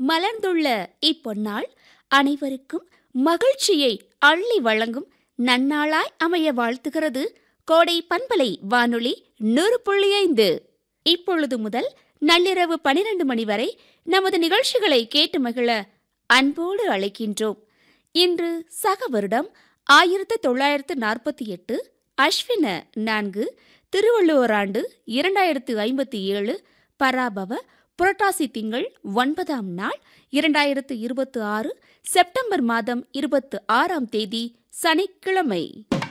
மலர்ந்துள்ள இப்பொன்னாள் அனைவருக்கும் மகிழ்ச்சியை அள்ளி வழங்கும் நன்னாளாய் அமைய வாழ்த்துகிறது கோடை பண்பலை வானொலி நூறு புள்ளி ஐந்து இப்பொழுது முதல் நள்ளிரவு பனிரெண்டு மணி வரை நமது நிகழ்ச்சிகளை கேட்டு மகிழ அன்போடு அழைக்கின்றோம் இன்று சக வருடம் ஆயிரத்து தொள்ளாயிரத்து நாற்பத்தி எட்டு அஸ்வின நான்கு திருவள்ளுவர் ஆண்டு இரண்டாயிரத்து ஐம்பத்தி ஏழு பராபவ புரட்டாசி திங்கள் ஒன்பதாம் நாள் இரண்டாயிரத்து இருபத்தி ஆறு செப்டம்பர் மாதம் இருபத்து ஆறாம் தேதி சனிக்கிழமை